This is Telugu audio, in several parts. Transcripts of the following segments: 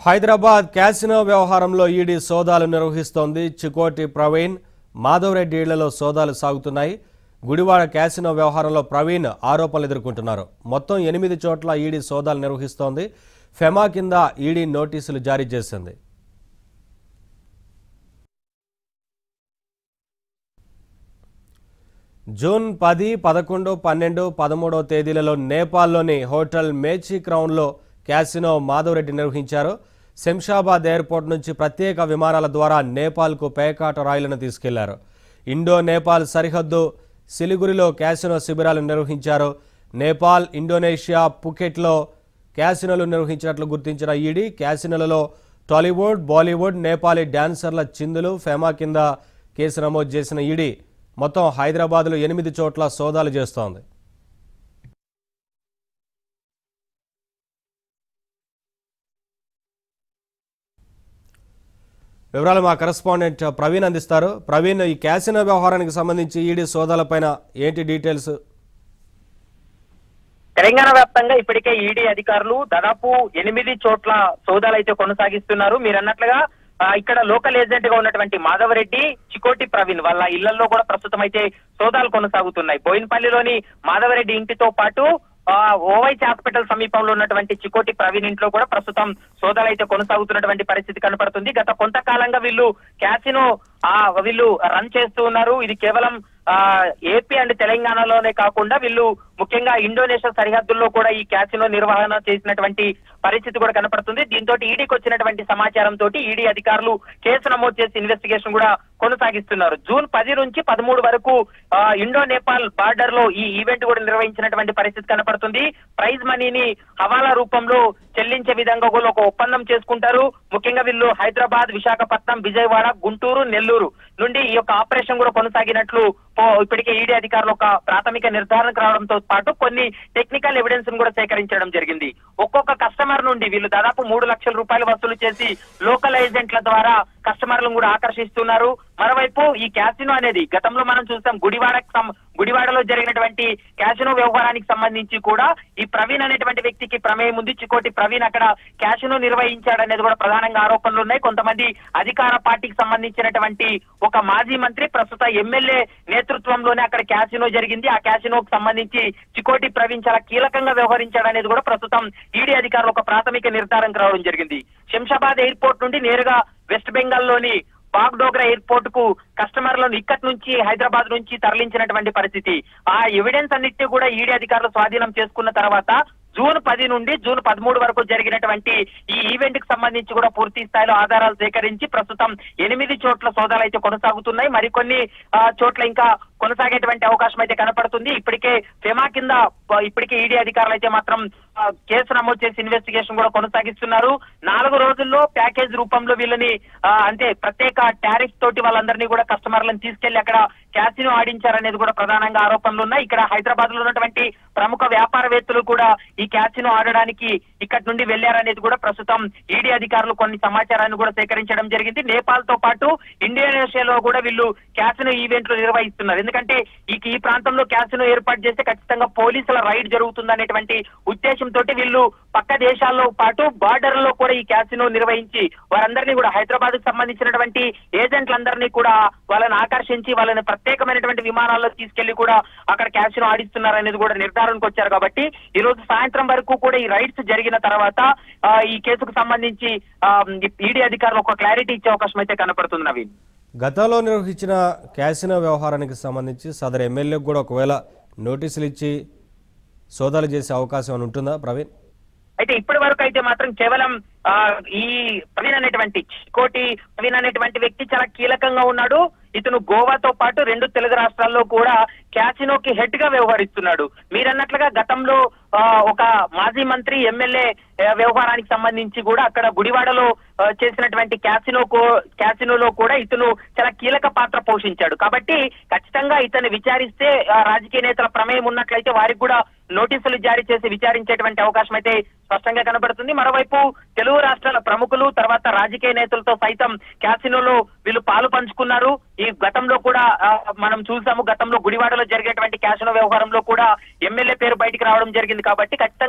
హైదరాబాద్ క్యాసినో వ్యవహారంలో ఈడీ సోదాలు నిర్వహిస్తోంది చికోటి ప్రవీణ్ మాధవరెడ్డి ఇళ్లలో సోదాలు సాగుతున్నాయి గుడివాడ క్యాసినో వ్యవహారంలో ప్రవీణ్ ఆరోపణలు ఎదుర్కొంటున్నారు మొత్తం ఎనిమిది చోట్ల ఈడీ సోదాలు నిర్వహిస్తోంది ఫెమా కింద ఈడీ నోటీసులు జారీ చేసింది జూన్ పది పదకొండు పన్నెండు పదమూడో తేదీలలో నేపాల్లోని హోటల్ మేచి క్రౌన్లో క్యాసినో మాధవరెడ్డి నిర్వహించారు శంషాబాద్ ఎయిర్పోర్ట్ నుంచి ప్రత్యేక విమానాల ద్వారా నేపాల్కు పేకాట రాయిలను తీసుకెళ్లారు ఇండో నేపాల్ సరిహద్దు సిలిగురిలో క్యాసినో శిబిరాలు నిర్వహించారు నేపాల్ ఇండోనేషియా పుకెట్లో క్యాసినోలు నిర్వహించినట్లు గుర్తించిన ఈడీ క్యాసినోలలో టాలీవుడ్ బాలీవుడ్ నేపాలీ డాన్సర్ల చిందులు ఫెమా కింద కేసు నమోదు చేసిన ఈడీ మొత్తం హైదరాబాద్లో ఎనిమిది చోట్ల సోదాలు చేస్తోంది వివరాలు మా కరెస్పాండెంట్ ప్రవీణ్ అందిస్తారు ప్రవీణ్ ఈ క్యాసినో వ్యవహారానికి సంబంధించి ఈడీ సోదాలపైన ఏంటి డీటెయిల్స్ తెలంగాణ వ్యాప్తంగా ఇప్పటికే ఈడీ అధికారులు దాదాపు ఎనిమిది చోట్ల సోదాలు అయితే కొనసాగిస్తున్నారు మీరు అన్నట్లుగా ఆ, ఇక్కడ లోకల్ ఏజెంట్ గా ఉన్నటువంటి మాధవరెడ్డి చికోటి ప్రవీణ్ వాళ్ళ ఇళ్లలో కూడా ప్రస్తుతం అయితే సోదాలు కొనసాగుతున్నాయి బోయినపల్లిలోని మాధవరెడ్డి ఇంటితో పాటు ఆ, ఓవైసీ హాస్పిటల్ సమీపంలో ఉన్నటువంటి చికోటి ప్రవీణ్ ఇంట్లో కూడా ప్రస్తుతం సోదాలు అయితే కొనసాగుతున్నటువంటి పరిస్థితి కనపడుతుంది గత కొంతకాలంగా వీళ్ళు క్యాసినో ఆ వీళ్ళు రన్ చేస్తూ ఉన్నారు ఇది కేవలం ఆ ఏపీ అండ్ తెలంగాణలోనే కాకుండా వీళ్ళు ముఖ్యంగా ఇండోనేషియా సరిహద్దుల్లో కూడా ఈ క్యాసినో నిర్వహణ చేసినటువంటి పరిస్థితి కూడా కనపడుతుంది దీంతో ఈడీకి వచ్చినటువంటి సమాచారం తోటి ఈడీ అధికారులు కేసు నమోదు చేసి ఇన్వెస్టిగేషన్ కూడా కొనసాగిస్తున్నారు జూన్ పది నుంచి పదమూడు వరకు ఆ, ఇండో నేపాల్ బార్డర్ లో ఈ ఈవెంట్ కూడా నిర్వహించినటువంటి పరిస్థితి కనపడుతుంది ప్రైజ్ మనీని హవాలా రూపంలో చెల్లించే విధంగా కూడా ఒక ఒప్పందం చేసుకుంటారు ముఖ్యంగా వీళ్ళు హైదరాబాద్ విశాఖపట్నం విజయవాడ గుంటూరు నెల్లూరు నుండి ఈ యొక్క ఆపరేషన్ కూడా కొనసాగినట్లు పో- ఇప్పటికే ఈడీ అధికారులు ఒక ప్రాథమిక నిర్ధారణకు రావడంతో పాటు కొన్ని టెక్నికల్ ఎవిడెన్స్ కూడా సేకరించడం జరిగింది ఒక్కొక్క కస్టమర్ నుండి వీళ్ళు దాదాపు మూడు లక్షల రూపాయలు వసూలు చేసి లోకల్ ఏజెంట్ల ద్వారా కస్టమర్లను కూడా ఆకర్షిస్తున్నారు మరోవైపు ఈ క్యాసినో అనేది గతంలో మనం చూస్తాం గుడివాడ గుడివాడలో జరిగినటువంటి క్యాసినో వ్యవహారానికి సంబంధించి కూడా ఈ ప్రవీణ్ అనేటువంటి వ్యక్తికి ప్రమేయం ఉంది చికోటి ప్రవీణ్ అక్కడ క్యాసినో నిర్వహించాడనేది కూడా ప్రధానంగా ఆరోపణలు ఉన్నాయి కొంతమంది అధికార పార్టీకి సంబంధించినటువంటి ఒక మాజీ మంత్రి ప్రస్తుత ఎమ్మెల్యే నేతృత్వంలోనే అక్కడ క్యాసినో జరిగింది ఆ క్యాసినోకి సంబంధించి చికోటి ప్రవీణ్ చాలా కీలకంగా వ్యవహరించాడనేది కూడా ప్రస్తుతం ఈడీ అధికారులు ఒక ప్రాథమిక నిర్ధారణకు రావడం జరిగింది శంషాబాద్ ఎయిర్పోర్ట్ నుండి నేరుగా వెస్ట్ బెంగాల్ లోని బాగ్డోగ్రా ఎయిర్పోర్ట్ కు కస్టమర్లను ఇక్కడి నుంచి హైదరాబాద్ నుంచి తరలించినటువంటి పరిస్థితి ఆ ఎవిడెన్స్ అన్నిటిని కూడా ఈడీ అధికారులు స్వాధీనం చేసుకున్న తర్వాత జూన్ పది నుండి జూన్ పదమూడు వరకు జరిగినటువంటి ఈ ఈవెంట్ కి సంబంధించి కూడా పూర్తి స్థాయిలో ఆధారాలు సేకరించి ప్రస్తుతం ఎనిమిది చోట్ల సోదాలు అయితే కొనసాగుతున్నాయి మరికొన్ని ఆ, చోట్ల ఇంకా కొనసాగేటువంటి అవకాశం అయితే కనపడుతుంది ఇప్పటికే ఫెమా కింద ఆ, ఇప్పటికే ఈడీ అధికారులు అయితే మాత్రం ఆ, కేసు నమోదు చేసి ఇన్వెస్టిగేషన్ కూడా కొనసాగిస్తున్నారు నాలుగు రోజుల్లో ప్యాకేజ్ రూపంలో వీళ్ళని ఆ, అంటే ప్రత్యేక టారిఫ్ తోటి వాళ్ళందరినీ కూడా కస్టమర్లను తీసుకెళ్లి అక్కడ క్యాసినో ఆడించారనేది కూడా ప్రధానంగా ఆరోపణలు ఉన్నాయి ఇక్కడ హైదరాబాద్ లో ఉన్నటువంటి ప్రముఖ వ్యాపారవేత్తలు కూడా ఈ క్యాసినో ఆడడానికి ఇక్కడి నుండి వెళ్లారనేది కూడా ప్రస్తుతం ఈడీ అధికారులు కొన్ని సమాచారాన్ని కూడా సేకరించడం జరిగింది నేపాల్ తో పాటు ఇండోనేషియాలో కూడా వీళ్ళు క్యాసినో ఈవెంట్లు నిర్వహిస్తున్నారు ఎందుకంటే ఈ ఈ ప్రాంతంలో క్యాసినో ఏర్పాటు చేస్తే ఖచ్చితంగా పోలీసుల రైడ్ జరుగుతుందనేటువంటి ఉద్దేశంతో వీళ్ళు పక్క దేశాల్లో పాటు బార్డర్ లో కూడా ఈ క్యాసినో నిర్వహించి వారందరినీ కూడా హైదరాబాద్ కు సంబంధించినటువంటి ఏజెంట్లందరినీ కూడా వాళ్ళని ఆకర్షించి వాళ్ళని ప్రత్యేకమైనటువంటి విమానాల్లో తీసుకెళ్లి కూడా అక్కడ క్యాసినో ఆడిస్తున్నారు అనేది కూడా నిర్ధారణకు వచ్చారు కాబట్టి ఈ రోజు సాయంత్రం వరకు కూడా ఈ రైడ్స్ జరిగిన తర్వాత ఆ, ఈ కేసుకు సంబంధించి ఈడీ అధికారులు ఒక క్లారిటీ ఇచ్చే అవకాశం అయితే కనపడుతుంది నవీన్ గతంలో నిర్వహించిన క్యాసినో వ్యవహారానికి సంబంధించి సదరు ఎమ్మెల్యేకు కూడా ఒకవేళ నోటీసులు ఇచ్చి సోదాలు చేసే అవకాశం ఏమైనా ఉంటుందా ప్రవీణ్ అయితే ఇప్పటి వరకు అయితే మాత్రం కేవలం ఆ, ఈ ప్రవీణ్ అనేటువంటి కోటి ప్రవీణ్ అనేటువంటి వ్యక్తి చాలా కీలకంగా ఉన్నాడు ఇతను గోవాతో పాటు రెండు తెలుగు రాష్ట్రాల్లో కూడా క్యాసినోకి హెడ్ గా వ్యవహరిస్తున్నాడు మీరన్నట్లుగా గతంలో ఆ, ఒక మాజీ మంత్రి ఎమ్మెల్యే ఆ, వ్యవహారానికి సంబంధించి కూడా అక్కడ గుడివాడలో ఆ, చేసినటువంటి క్యాసినో క్యాసినోలో కూడా ఇతను చాలా కీలక పాత్ర పోషించాడు కాబట్టి ఖచ్చితంగా ఇతన్ని విచారిస్తే ఆ, రాజకీయ నేతల ప్రమేయం ఉన్నట్లయితే వారికి కూడా నోటీసులు జారీ చేసి విచారించేటువంటి అవకాశం అయితే స్పష్టంగా కనబడుతుంది మరోవైపు తెలుగు రాష్ట్రాల ప్రముఖులు తర్వాత రాజకీయ నేతలతో సైతం క్యాసినోలో వీళ్ళు పాలు పంచుకున్నారు ఈ గతంలో కూడా ఆ, మనం చూసాము గతంలో గుడివాడలో జరిగేటువంటి క్యాసినో వ్యవహారంలో కూడా ఎమ్మెల్యే పేరు బయటికి రావడం జరిగింది కాబట్టి ఖచ్చితంగా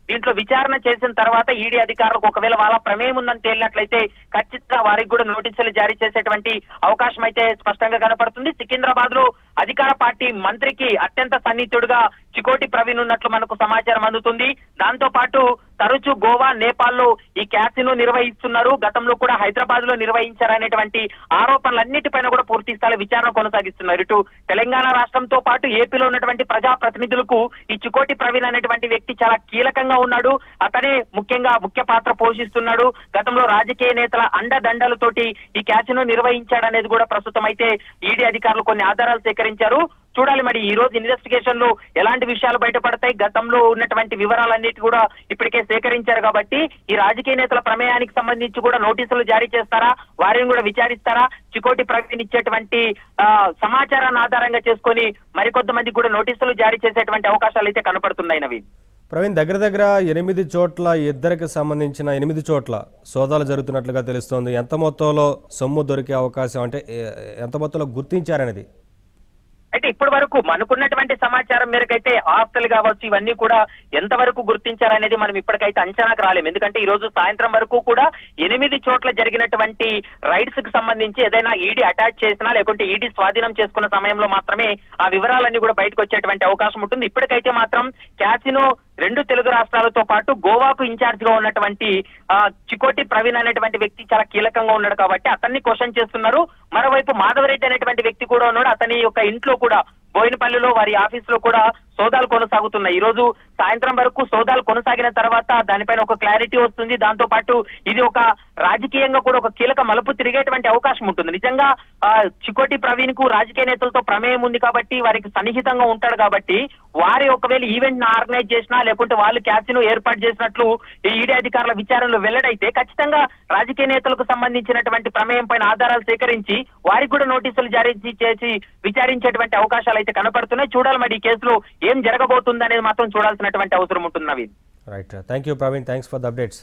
దీంట్లో విచారణ చేసిన తర్వాత ఈడీ అధికారులకు ఒకవేళ వాళ్ళ ప్రమేయం ఉందని తేలినట్లయితే ఖచ్చితంగా వారికి కూడా నోటీసులు జారీ చేసేటువంటి అవకాశం అయితే స్పష్టంగా కనపడుతుంది సికింద్రాబాద్ లో అధికార పార్టీ మంత్రికి అత్యంత సన్నిహితుడుగా చికోటి ప్రవీణ్ ఉన్నట్లు మనకు సమాచారం అందుతుంది దాంతో పాటు తరచూ గోవా నేపాల్ లో ఈ క్యాసినో నిర్వహిస్తున్నారు గతంలో కూడా హైదరాబాద్ లో నిర్వహించారనేటువంటి ఆరోపణలన్నిటిపైన కూడా పూర్తి స్థాయి విచారణ కొనసాగిస్తున్నారు ఇటు తెలంగాణ రాష్ట్రంతో పాటు ఏపీలో ఉన్నటువంటి ప్రజా ప్రతినిధులకు ఈ చికోటి ప్రవీణ్ అనేటువంటి వ్యక్తి చాలా కీలకంగా ఉన్నాడు అతనే ముఖ్యంగా ముఖ్య పాత్ర పోషిస్తున్నాడు గతంలో రాజకీయ నేతల అండదండలతోటి ఈ క్యాసినో నిర్వహించాడనేది కూడా ప్రస్తుతం అయితే ఈడీ అధికారులు కొన్ని ఆధారాలు సేకరించారు చూడాలి మరి ఈ రోజు ఇన్వెస్టిగేషన్ లో ఎలాంటి విషయాలు బయటపడతాయి గతంలో ఉన్నటువంటి వివరాలన్నిటి కూడా ఇప్పటికే సేకరించారు కాబట్టి ఈ రాజకీయ నేతల ప్రమేయానికి సంబంధించి కూడా నోటీసులు జారీ చేస్తారా వారిని కూడా విచారిస్తారా చికోటి ప్రవీణ్ ఇచ్చేటువంటి ఆ, సమాచారాన్ని ఆధారంగా చేసుకొని మరికొంతమందికి కూడా నోటీసులు జారీ చేసేటువంటి అవకాశాలు అయితే కనపడుతున్నాయి నవీన్ ప్రవీణ్ దగ్గర దగ్గర ఎనిమిది చోట్ల ఇద్దరికి సంబంధించిన ఎనిమిది చోట్ల సోదాలు జరుగుతున్నట్లుగా తెలుస్తోంది ఎంత మొత్తంలో సొమ్ము దొరికే అవకాశం అంటే ఏ- ఎంత మొత్తంలో గుర్తించారనేది అయితే ఇప్పటి వరకు మనకున్నటువంటి సమాచారం మేరకైతే ఆస్తులు కావచ్చు ఇవన్నీ కూడా ఎంతవరకు గుర్తించారనేది మనం ఇప్పటికైతే అంచనాకు రాలేము ఎందుకంటే ఈ రోజు సాయంత్రం వరకు కూడా ఎనిమిది చోట్ల జరిగినటువంటి రైడ్స్ కి సంబంధించి ఏదైనా ఈడీ అటాచ్ చేసినా లేకుంటే ఈడీ స్వాధీనం చేసుకున్న సమయంలో మాత్రమే ఆ వివరాలన్నీ కూడా బయటకు వచ్చేటువంటి అవకాశం ఉంటుంది ఇప్పటికైతే మాత్రం క్యాసినో రెండు తెలుగు రాష్ట్రాలతో పాటు గోవాకు ఇన్ఛార్జ్ గా ఉన్నటువంటి ఆ, చికోటి ప్రవీణ్ అనేటువంటి వ్యక్తి చాలా కీలకంగా ఉన్నాడు కాబట్టి అతన్ని క్వశ్చన్ చేస్తున్నారు మరోవైపు మాధవరెడ్డి అనేటువంటి వ్యక్తి కూడా ఉన్నాడు అతని యొక్క ఇంట్లో కూడా బోయినపల్లిలో వారి ఆఫీస్ లో కూడా సోదాలు కొనసాగుతున్నాయి ఈ రోజు సాయంత్రం వరకు సోదాలు కొనసాగిన తర్వాత దానిపైన ఒక క్లారిటీ వస్తుంది దాంతో పాటు ఇది ఒక రాజకీయంగా కూడా ఒక కీలక మలుపు తిరిగేటువంటి అవకాశం ఉంటుంది నిజంగా ఆ, చికోటి ప్రవీణ్ కు రాజకీయ నేతలతో ప్రమేయం ఉంది కాబట్టి వారికి సన్నిహితంగా ఉంటాడు కాబట్టి వారి ఒకవేళ ఈవెంట్ ను ఆర్గనైజ్ చేసినా లేకుంటే వాళ్ళు క్యాసినో ఏర్పాటు చేసినట్లు ఈ ఈడీ అధికారుల విచారణలో వెల్లడైతే ఖచ్చితంగా రాజకీయ నేతలకు సంబంధించినటువంటి ప్రమేయం పైన ఆధారాలు సేకరించి వారికి కూడా నోటీసులు జారీ చేసి విచారించేటువంటి అవకాశాలు అయితే కనపడుతున్నాయి చూడాలి మరి ఈ కేసులో ఏం జరగబోతుంది అనేది మాత్రం చూడాల్సినటువంటి అవసరం ఉంటుంది Naveen right thank you Praveen thanks for the updates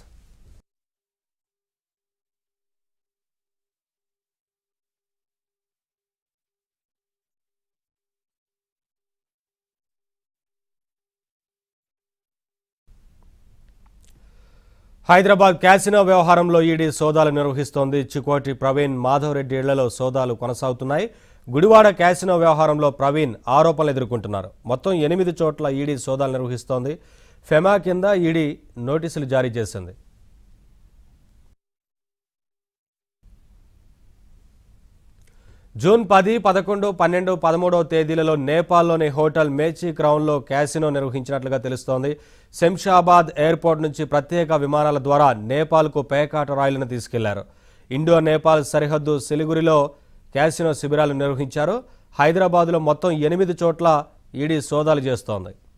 Hyderabad casino వ్యవహారంలో ఈడీ సోదాలు నిర్వహిస్తోంది చికోటి ప్రవీణ్ మాధవ్ రెడ్డి ఇళ్లలో సోదాలు కొనసాగుతున్నాయి గుడివాడ క్యాసినో వ్యవహారంలో ప్రవీణ్ ఆరోపణలు ఎదుర్కొంటున్నారు మొత్తం ఎనిమిది చోట్ల ఈడీ సోదాలు నిర్వహిస్తోంది ఫెమా కింద ఈడీ నోటీసులు జారీ చేసింది జూన్ పది పదకొండు పన్నెండు పదమూడవ తేదీలలో నేపాల్లోని హోటల్ మేచి క్రౌన్లో క్యాసినో నిర్వహించినట్లుగా తెలుస్తోంది శంషాబాద్ ఎయిర్పోర్ట్ నుంచి ప్రత్యేక విమానాల ద్వారా నేపాల్కు పేకాట రాయిలను తీసుకెళ్లారు ఇండో నేపాల్ సరిహద్దు సిలిగురిలో క్యాసినో శిబిరాలు నిర్వహించారు హైదరాబాద్లో మొత్తం ఎనిమిది చోట్ల ఈడీ సోదాలు చేస్తోంది